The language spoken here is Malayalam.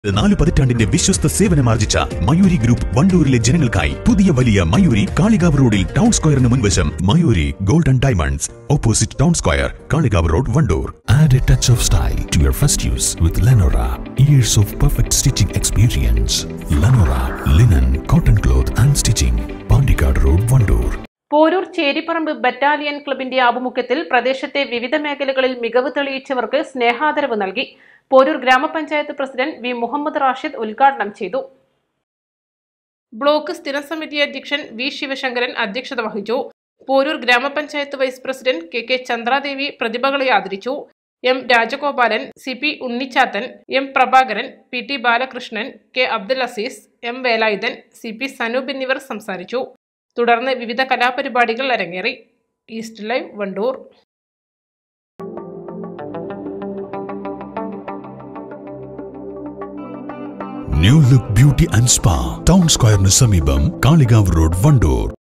നാല് പതിറ്റാണ്ടിന്റെ വിശ്വസ്ത സേവനമാർജിച്ച മയൂരി ഗ്രൂപ്പ് വണ്ടൂരിലെ ജനങ്ങൾക്കായി പുതിയ വലിയ മയൂരി കാളികാവ് റോഡിൽ ടൗൺ സ്ക്വയറിന് മുൻവശം Mayuri golden diamonds opposite town square Kalikavu road Vandoor Add a touch of style to your first use with Lenora. Years of perfect stitching experience. Lenora, linen, cotton cloth and stitching. Pandikad Road, Vandoor. Poroor Cheriparamba battalion ക്ലബിന്റെ ആഭിമുഖ്യത്തിൽ പ്രദേശത്തെ വിവിധ മേഖലകളിൽ മികവ് തെളിയിച്ചവർക്ക് സ്നേഹാദരവ് നൽകി പോരൂർ ഗ്രാമപഞ്ചായത്ത് പ്രസിഡന്റ് വി മുഹമ്മദ് റാഷിദ് ഉദ്ഘാടനം ചെയ്തു ബ്ലോക്ക് സ്ഥിരം സമിതി അധ്യക്ഷൻ വി ശിവശങ്കരൻ അധ്യക്ഷത വഹിച്ചു Poroor grama panchayat vice president K K Chandradevi പ്രതിഭകളെ ആദരിച്ചു M Rajagopalan C P Unnichathan M Prabhakaran P T Balakrishnan K Abdul Aziz M Velayudhan C P Sanoop എന്നിവർ സംസാരിച്ചു തുടർന്ന് വിവിധ കലാപരിപാടികൾ അരങ്ങേറി east live Vandoor New Look Beauty and Spa. Town Square സമീപം കാളികാവ് റോഡ് വണ്ടൂർ